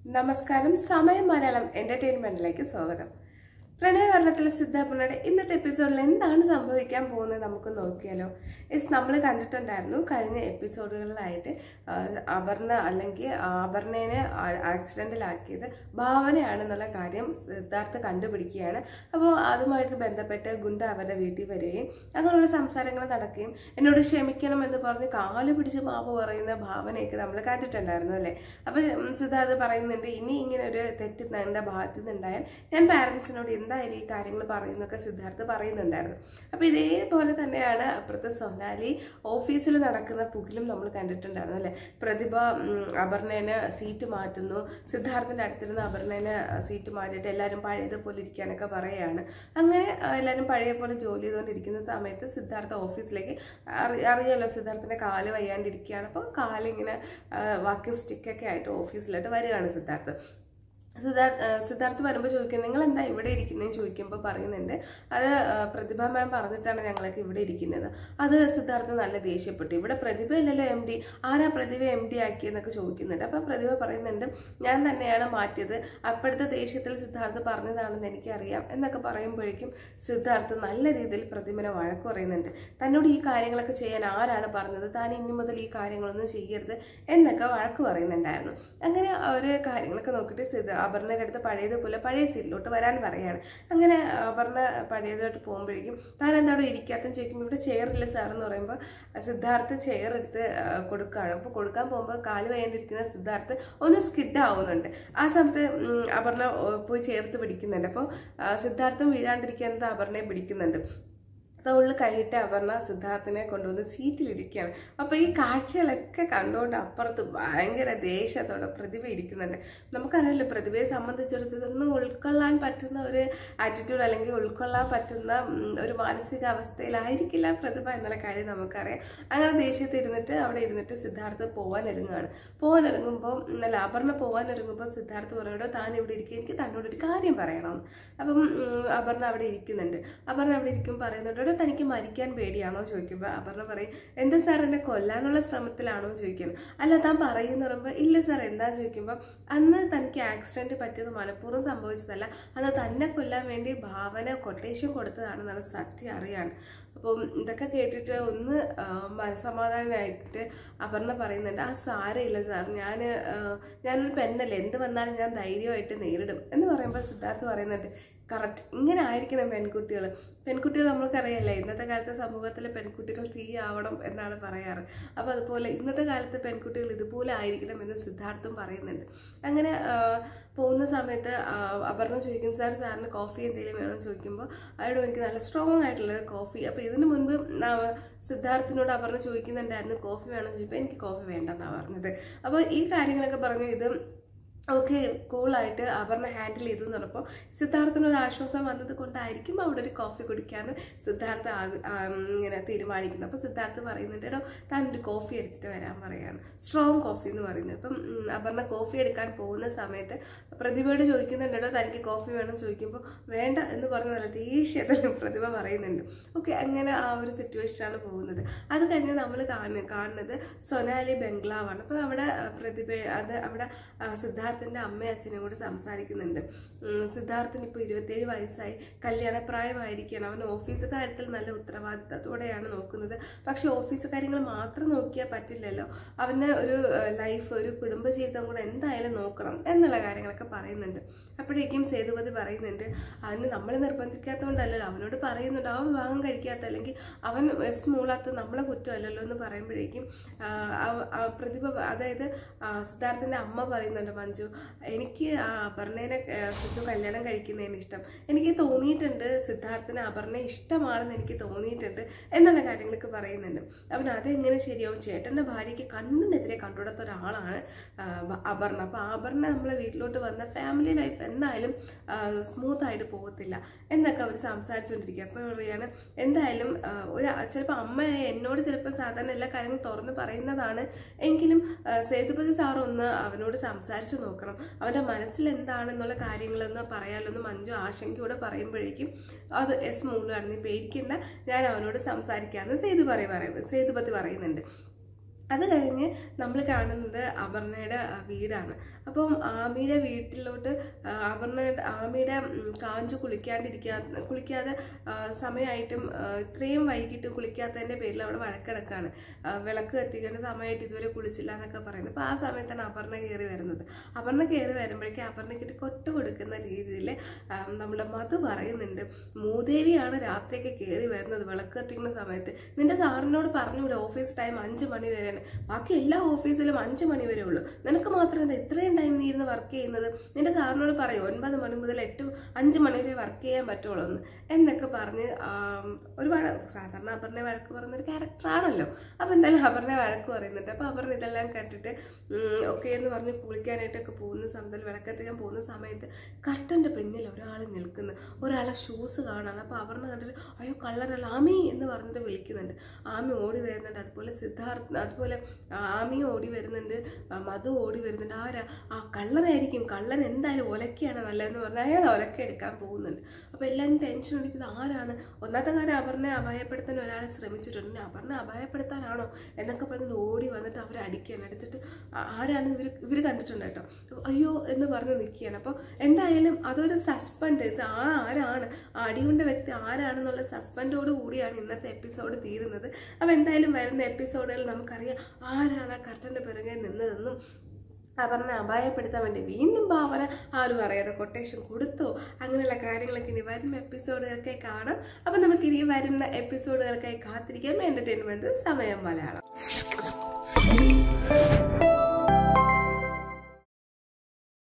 നമസ്കാരം സമയം മലയാളം എന്റർടൈൻമെന്റിലേക്ക് സ്വാഗതം പ്രണയവർണ്ണത്തിലെ സിദ്ധാപുണ്ണയുടെ ഇന്നത്തെ എപ്പിസോഡിൽ എന്താണ് സംഭവിക്കാൻ പോകുന്നത് നമുക്ക് നോക്കിയാലോ എസ് നമ്മൾ കണ്ടിട്ടുണ്ടായിരുന്നു കഴിഞ്ഞ എപ്പിസോഡുകളിലായിട്ട് ആ, അപർണ അല്ലെങ്കിൽ അപർണേനെ ആക്സിഡന്റിലാക്കിയത് ഭാവനയാണെന്നുള്ള കാര്യം സിദ്ധാർത്ഥ കണ്ടുപിടിക്കുകയാണ് അപ്പോൾ അതുമായിട്ട് ബന്ധപ്പെട്ട് ഗുണ്ട അവരുടെ വീട്ടിൽ വരികയും അങ്ങനെയുള്ള സംസാരങ്ങൾ നടക്കുകയും എന്നോട് ക്ഷമിക്കണം എന്ന് പറഞ്ഞ് കാല് പിടിച്ച് മാപ്പ് പറയുന്ന ഭാവനയൊക്കെ നമ്മൾ കണ്ടിട്ടുണ്ടായിരുന്നു അല്ലേ അപ്പോൾ സിദ്ധാർത്ഥ പറയുന്നുണ്ട് ഇനി ഇങ്ങനെ ഒരു തെറ്റ് എൻ്റെ ഭാഗത്തു നിന്നുണ്ടായാൽ ഞാൻ പാരൻസിനോട് എന്തായാലും ഈ കാര്യങ്ങൾ പറയുന്നൊക്കെ സിദ്ധാർത്ഥ് പറയുന്നുണ്ടായിരുന്നു അപ്പോൾ ഇതേപോലെ തന്നെയാണ് അപ്പുറത്തെ സൊനാലി ഓഫീസിൽ നടക്കുന്ന പുകിലും നമ്മൾ കണ്ടിട്ടുണ്ടായിരുന്നു അല്ലേ പ്രതിഭ ഉം, അപർണേനെ സീറ്റ് മാറ്റുന്നു സിദ്ധാർത്ഥിൻ്റെ അടുത്തിരുന്ന് അപർണേനെ സീറ്റ് മാറ്റിയിട്ട് എല്ലാവരും പഴയതുപോലെ ഇരിക്കാനൊക്കെ പറയുകയാണ് അങ്ങനെ ആ, എല്ലാവരും പഴയ പോലെ ജോലി ചെയ്തുകൊണ്ടിരിക്കുന്ന സമയത്ത് സിദ്ധാർത്ഥ ഓഫീസിലേക്ക് അറി അറിയാലോ സിദ്ധാർത്ഥിൻ്റെ കാല് വയ്യാണ്ടിരിക്കുകയാണ് അപ്പോൾ കാലിങ്ങനെ വാക്കിംഗ് സ്റ്റിക്കൊക്കെ ആയിട്ട് ഓഫീസിലോട്ട് വരികയാണ് സിദ്ധാർത്ഥ് സിദ്ധാർത്ഥ് സിദ്ധാർത്ഥ് വരുമ്പോൾ ചോദിക്കും നിങ്ങൾ എന്താ ഇവിടെ ഇരിക്കുന്നതെന്ന് ചോദിക്കുമ്പോൾ പറയുന്നുണ്ട് അത് ആ, പ്രതിഭ മാം പറഞ്ഞിട്ടാണ് ഞങ്ങളൊക്കെ ഇവിടെ ഇരിക്കുന്നത് അത് സിദ്ധാർത്ഥ് നല്ല ദേഷ്യപ്പെട്ടു ഇവിടെ പ്രതിഭ അല്ലല്ലോ എം ഡി ആരാ പ്രതിഭ എം ഡി ആക്കിയെന്നൊക്കെ ചോദിക്കുന്നുണ്ട് അപ്പോൾ പ്രതിഭ പറയുന്നുണ്ട് ഞാൻ തന്നെയാണ് മാറ്റിയത് അപ്പോഴത്തെ ദേഷ്യത്തിൽ സിദ്ധാർത്ഥ് പറഞ്ഞതാണെന്ന് എനിക്കറിയാം എന്നൊക്കെ പറയുമ്പോഴേക്കും സിദ്ധാർത്ഥ് നല്ല രീതിയിൽ പ്രതിഭനെ വഴക്ക് പറയുന്നുണ്ട് തന്നോട് ഈ കാര്യങ്ങളൊക്കെ ചെയ്യാൻ ആരാണ് പറഞ്ഞത് താൻ ഇനി മുതൽ ഈ കാര്യങ്ങളൊന്നും ചെയ്യരുത് എന്നൊക്കെ വഴക്ക് പറയുന്നുണ്ടായിരുന്നു അങ്ങനെ അവർ കാര്യങ്ങളൊക്കെ നോക്കിയിട്ട് സിദ്ധ അപർണയുടെ അടുത്ത് പഴയതുപോലെ പഴയ സീറ്റിലോട്ട് വരാൻ പറയാണ് അങ്ങനെ അപർണ പഴയതായിട്ട് പോകുമ്പോഴേക്കും താൻ എന്താണോ ഇരിക്കാത്തെന്ന് ചോദിക്കുമ്പോൾ ഇവിടെ ചെയറില്ല സാർ എന്ന് പറയുമ്പോൾ സിദ്ധാർത്ഥ് ചെയർ എടുത്ത് ആ, കൊടുക്കുകയാണ് അപ്പോൾ കൊടുക്കാൻ പോകുമ്പോൾ കാല് വേണ്ടിയിരിക്കുന്ന സിദ്ധാർത്ഥ് ഒന്ന് സ്കിഡ് ആവുന്നുണ്ട് ആ സമയത്ത് ഉം, അപർണ ഓ, പോയി ചേർത്ത് പിടിക്കുന്നുണ്ട് അപ്പോൾ ആ, സിദ്ധാർത്ഥം വീഴാണ്ടിരിക്കുന്നത് അപർണയെ പിടിക്കുന്നുണ്ട് തോളിൽ കൈയിട്ട് അപർണ സിദ്ധാർത്ഥിനെ കൊണ്ടുവന്ന് സീറ്റിലിരിക്കുകയാണ് അപ്പോൾ ഈ കാഴ്ചകളൊക്കെ കണ്ടുകൊണ്ട് അപ്പുറത്ത് ഭയങ്കര ദേഷ്യത്തോടെ പ്രതിഭ ഇരിക്കുന്നുണ്ട് നമുക്കറിയാലോ പ്രതിഭയെ സംബന്ധിച്ചിടത്തോളം ഉൾക്കൊള്ളാൻ പറ്റുന്ന ഒരു ആറ്റിറ്റ്യൂഡ് അല്ലെങ്കിൽ ഉൾക്കൊള്ളാൻ പറ്റുന്ന ഉം, ഒരു മാനസികാവസ്ഥയിലായിരിക്കില്ല പ്രതിഭ എന്നുള്ള കാര്യം നമുക്കറിയാം അങ്ങനെ ദേഷ്യത്തിൽ ഇരുന്നിട്ട് അവിടെ ഇരുന്നിട്ട് സിദ്ധാർത്ഥ് പോകാൻ ഒരുങ്ങുകയാണ് പോകാൻ ഒരുങ്ങുമ്പോൾ നല്ല അപർണ പോകാൻ ഒരുങ്ങുമ്പോൾ സിദ്ധാർത്ഥ് പറയണോ താൻ ഇവിടെ ഇരിക്കുക എനിക്ക് തന്നോട് ഒരു കാര്യം പറയണം അപ്പം ഉം, അപർണ അവിടെ ഇരിക്കുന്നുണ്ട് അപർണ അവിടെ ഇരിക്കും പറയുന്നുണ്ട് "എടോ, തനിക്ക് മരിക്കാൻ പേടിയാണോ ചോദിക്കുമ്പോൾ അപർണ പറയും എന്താ സാർ എന്നെ കൊല്ലാനുള്ള ശ്രമത്തിലാണോ ചോദിക്കുന്നത് അല്ല താൻ പറയുന്ന പറയുമ്പോൾ ഇല്ല സാർ എന്താ ചോദിക്കുമ്പോൾ അന്ന് തനിക്ക് ആക്സിഡന്റ് പറ്റിയത് മനഃപൂർവ്വം സംഭവിച്ചതല്ല അന്ന് തന്നെ കൊല്ലാൻ വേണ്ടി ഭാവന കൊട്ടേഷൻ കൊടുത്തതാണെന്നാണ് സത്യം അറിയാണ് അപ്പം ഇതൊക്കെ കേട്ടിട്ട് ഒന്ന് ആ, മനസമാധാനമായിട്ട് അപർണ പറയുന്നുണ്ട് ആ സാരമില്ല സാർ ഞാൻ ഞാനൊരു പെണ്ണല്ലേ എന്ത് വന്നാലും ഞാൻ ധൈര്യമായിട്ട് നേരിടും എന്ന് പറയുമ്പോൾ സിദ്ധാർത്ഥ് പറയുന്നുണ്ട് കറക്റ്റ് ഇങ്ങനെ ആയിരിക്കണം പെൺകുട്ടികൾ പെൺകുട്ടികൾ നമ്മൾക്കറിയാലേ ഇന്നത്തെ കാലത്തെ സമൂഹത്തിലെ പെൺകുട്ടികൾ തീ ആവണം എന്നാണ് പറയാറ് അപ്പോൾ അതുപോലെ ഇന്നത്തെ കാലത്തെ പെൺകുട്ടികൾ ഇതുപോലെ ആയിരിക്കണം എന്ന് സിദ്ധാർത്ഥം പറയുന്നുണ്ട് അങ്ങനെ ആ, പോകുന്ന സമയത്ത് ആ, അപർണ ചോദിക്കും സാർ സാറിന് കോഫി എന്തെങ്കിലും വേണോ എന്ന് ചോദിക്കുമ്പോൾ അയാളോട് എനിക്ക് നല്ല സ്ട്രോങ് ആയിട്ടുള്ള കോഫി അപ്പോൾ ഇതിനു മുൻപ് ന- സിദ്ധാർത്ഥിനോട് അപർണ ചോദിക്കുന്നുണ്ടായിരുന്നു കോഫി വേണോ എന്ന് ചോദിച്ചപ്പോൾ എനിക്ക് കോഫി വേണ്ടെന്നാണ് പറഞ്ഞത് അപ്പോൾ ഈ കാര്യങ്ങളൊക്കെ പറഞ്ഞു ഇത് ഓക്കെ കൂളായിട്ട് അപർണ ഹാൻഡിൽ ചെയ്തു എന്ന് പറഞ്ഞപ്പോൾ സിദ്ധാർത്ഥിന് ഒരു ആശ്വാസം വന്നത് കൊണ്ടായിരിക്കും അവിടെ ഒരു കോഫി കുടിക്കാന്ന് സിദ്ധാർത്ഥ ആഗ്- ആ, ഉം, ഇങ്ങനെ തീരുമാനിക്കുന്നത് അപ്പോൾ സിദ്ധാർത്ഥ് പറയുന്നുണ്ട് എടോ താൻ ഒരു കോഫി എടുത്തിട്ട് വരാൻ പറയാണ് സ്ട്രോങ് കോഫി എന്ന് പറയുന്നത് അപ്പം ഉം, അപർണ കോഫി എടുക്കാൻ പോകുന്ന സമയത്ത് പ്രതിഭയോട് ചോദിക്കുന്നുണ്ട് എടോ തനിക്ക് കോഫി വേണം ചോദിക്കുമ്പോൾ വേണ്ട എന്ന് പറഞ്ഞ നല്ല ദേഷ്യത്തിൽ പ്രതിഭ പറയുന്നുണ്ട് ഓക്കെ അങ്ങനെ ആ ഒരു സിറ്റുവേഷനാണ് പോകുന്നത് അത് കഴിഞ്ഞ് നമ്മൾ കാണുന്നത് കാണുന്നത് സൊനാലി ബംഗ്ലാവാണ് അപ്പോൾ അവിടെ ആ, പ്രതിഭ അത് അവിടെ ആ, സിദ്ധാർത്ഥിൻ്റെ അമ്മയും അച്ഛനും കൂടി സംസാരിക്കുന്നുണ്ട് ഉം, സിദ്ധാർത്ഥിന് ഇപ്പോൾ ഇരുപത്തേഴ് വയസ്സായി കല്യാണപ്രായമായിരിക്കണം അവൻ ഓഫീസ് കാര്യത്തിൽ നല്ല ഉത്തരവാദിത്തത്തോടെയാണ് നോക്കുന്നത് പക്ഷെ ഓഫീസ് കാര്യങ്ങൾ മാത്രം നോക്കിയാൽ പറ്റില്ലല്ലോ അവന് ഒരു ലൈഫ് ഒരു കുടുംബജീവിതം കൂടെ എന്തായാലും നോക്കണം എന്നുള്ള കാര്യങ്ങളൊക്കെ പറയുന്നുണ്ട് അപ്പോഴേക്കും സേതുപതി പറയുന്നുണ്ട് അതിന് നമ്മൾ നിർബന്ധിക്കാത്തതുകൊണ്ടല്ലല്ലോ അവനോട് പറയുന്നുണ്ട് അവൻ വിവാഹം കഴിക്കാത്ത അല്ലെങ്കിൽ അവൻ എസ് മൂളാത്ത നമ്മളെ കുറ്റമല്ലല്ലോ എന്ന് പറയുമ്പോഴേക്കും ആ, അവ- ആ പ്രതിഭ അതായത് ആ, സിദ്ധാർത്ഥിൻ്റെ അമ്മ പറയുന്നുണ്ട് മഞ്ജു എനിക്ക് ആ അപർണേനെ ആ, സിദ്ധു കല്യാണം കഴിക്കുന്നതിന് ഇഷ്ടം എനിക്ക് തോന്നിയിട്ടുണ്ട് സിദ്ധാർത്ഥിന് അപർണ ഇഷ്ടമാണെന്ന് എനിക്ക് തോന്നിയിട്ടുണ്ട് എന്നുള്ള കാര്യങ്ങളൊക്കെ പറയുന്നുണ്ട് അവൻ അതെങ്ങനെ ശരിയാവും ചേട്ടൻ്റെ ഭാര്യയ്ക്ക് കണ്ണിനെതിരെ കണ്ടുകൊടുത്ത ഒരാളാണ് ആ, ബ- അപർണ അപ്പോൾ അപർണ നമ്മളെ വീട്ടിലോട്ട് വന്ന ഫാമിലി ലൈഫ് എന്തായാലും സ്മൂത്ത് ആയിട്ട് പോകത്തില്ല എന്നൊക്കെ അവർ സംസാരിച്ചുകൊണ്ടിരിക്കുക അപ്പോൾ പറയാണ് എന്തായാലും ആ, ഒരു ചിലപ്പോൾ അമ്മ എന്നോട് ചിലപ്പോൾ സാധാരണ എല്ലാ കാര്യങ്ങളും തുറന്ന് പറയുന്നതാണ് എങ്കിലും ആ, സേതുപതി സാർ ഒന്ന് അവനോട് സംസാരിച്ച് നോക്കണം അവൻ്റെ മനസ്സിൽ എന്താണെന്നുള്ള കാര്യങ്ങളെന്ന് പറയാലൊന്ന് മഞ്ജു ആശങ്കയോടെ പറയുമ്പോഴേക്കും അത് എസ് മൂന്നാണ് നീ പേടിക്കണ്ട ഞാൻ അവനോട് സംസാരിക്കാമെന്ന് സേതു പറയും പറയുന്നത് സേതുപതി പറയുന്നുണ്ട് അത് കഴിഞ്ഞ് നമ്മൾ കാണുന്നത് അപർണയുടെ ആ, വീടാണ് അപ്പം ആമിയുടെ വീട്ടിലോട്ട് ആ, അപർണയുടെ ആമിയുടെ ഉം, കാഞ്ചു കുളിക്കാണ്ടിരിക്കാ കുളിക്കാതെ ആ, സമയമായിട്ടും ആ, ഇത്രയും വൈകിട്ട് കുളിക്കാത്തതിൻ്റെ പേരിൽ അവിടെ വഴക്കിടക്കാണ് ആ, വിളക്ക് കത്തിക്കേണ്ട സമയമായിട്ട് ഇതുവരെ കുളിച്ചില്ല എന്നൊക്കെ പറയുന്നത് അപ്പോൾ ആ സമയത്താണ് അപർണ കയറി വരുന്നത് അപർണ കയറി വരുമ്പോഴേക്കും അപർണയ്ക്കിട്ട് കൊട്ട് കൊടുക്കുന്ന രീതിയിൽ നമ്മുടെ മധു പറയുന്നുണ്ട് മൂദേവിയാണ് രാത്രിയൊക്കെ കയറി വരുന്നത് വിളക്ക് കത്തിക്കുന്ന സമയത്ത് നിന്റെ സാറിനോട് പറഞ്ഞുകൂടെ ഓഫീസ് ടൈം അഞ്ച് മണി വരെയാണ് ബാക്കി എല്ലാ ഓഫീസിലും അഞ്ച് മണി വരെ ഉള്ളൂ നിനക്ക് മാത്രം എന്താ ഇത്രയും ടൈം നീ ഇരുന്ന് വർക്ക് ചെയ്യുന്നത് നിന്റെ സാറിനോട് പറയും ഒൻപത് മണി മുതൽ എട്ട് അഞ്ച് മണി വരെ വർക്ക് ചെയ്യാൻ പറ്റുള്ളൂ എന്ന് എന്നൊക്കെ പറഞ്ഞ് ആം, ഒരുപാട് സാധാരണ അപർണ വഴക്ക് പറയുന്നൊരു ക്യാരക്ടറാണല്ലോ അപ്പോൾ എന്തായാലും അപർണ വഴക്ക് പറയുന്നുണ്ട് അപ്പോൾ അപർണ ഇതെല്ലാം കണ്ടിട്ട് ഓക്കെ എന്ന് പറഞ്ഞ് കുളിക്കാനായിട്ടൊക്കെ പോകുന്ന സമയത്ത് വിളക്കത്തിക്കാൻ പോകുന്ന സമയത്ത് കർട്ടൻ്റെ പിന്നിൽ ഒരാൾ നിൽക്കുന്നു ഒരാളെ ഷൂസ് കാണാൻ അപ്പോൾ അപർണ കണ്ടിട്ട് അയ്യോ കള്ളനല്ല ആമി എന്ന് പറഞ്ഞിട്ട് വിളിക്കുന്നുണ്ട് ആമി ഓടി വരുന്നുണ്ട് അതുപോലെ സിദ്ധാർത്ഥ് അതുപോലെ ആ, ആമിയും ഓടി വരുന്നുണ്ട് ആ, മധു ഓടി വരുന്നുണ്ട് ആരാ ആ കള്ളനായിരിക്കും കള്ളൻ എന്തായാലും ഒലക്കയാണ് നല്ലതെന്ന് പറഞ്ഞാൽ അയാൾ ഒലക്ക എടുക്കാൻ പോകുന്നുണ്ട് അപ്പോൾ എല്ലാവരും ടെൻഷൻ അടിച്ചത് ആരാണ് ഒന്നാമത്തെ കാര്യം അപർണയെ അപായപ്പെടുത്താൻ ഒരാൾ ശ്രമിച്ചിട്ടുണ്ട് ഇനി അപർണയെ അപായപ്പെടുത്താനാണോ എന്നൊക്കെ പറഞ്ഞിട്ട് ഓടി വന്നിട്ട് അവരെ അടിക്കുകയാണ് എടുത്തിട്ട് ആ- ആരാണ് ഇവർ ഇവർ കണ്ടിട്ടുണ്ട് കേട്ടോ അയ്യോ എന്ന് പറഞ്ഞ് നിൽക്കുകയാണ് അപ്പോൾ എന്തായാലും അതൊരു സസ്പെൻഡ് ഇത് ആ ആരാണ് ആ അടികൊണ്ട വ്യക്തി ആരാണെന്നുള്ള സസ്പെൻഡോട് കൂടിയാണ് ഇന്നത്തെ എപ്പിസോഡ് തീരുന്നത് അപ്പോൾ എന്തായാലും വരുന്ന എപ്പിസോഡുകളിൽ നമുക്കറിയാം ആരാണ് ആ കർട്ടൻ്റെ പിറകെ നിന്നതെന്നും അപർണ അപായപ്പെടുത്താൻ വേണ്ടി വീണ്ടും ഭാവന ആരും അറിയാതെ കൊട്ടേഷൻ കൊടുത്തോ അങ്ങനെയുള്ള കാര്യങ്ങളൊക്കെ ഇനി വരുന്ന എപ്പിസോഡുകൾക്കായി കാണാം അപ്പം നമുക്ക് ഇനി വരുന്ന എപ്പിസോഡുകൾക്കായി കാത്തിരിക്കാം എൻ്റർടൈൻമെൻറ്റ് സമയം മലയാളം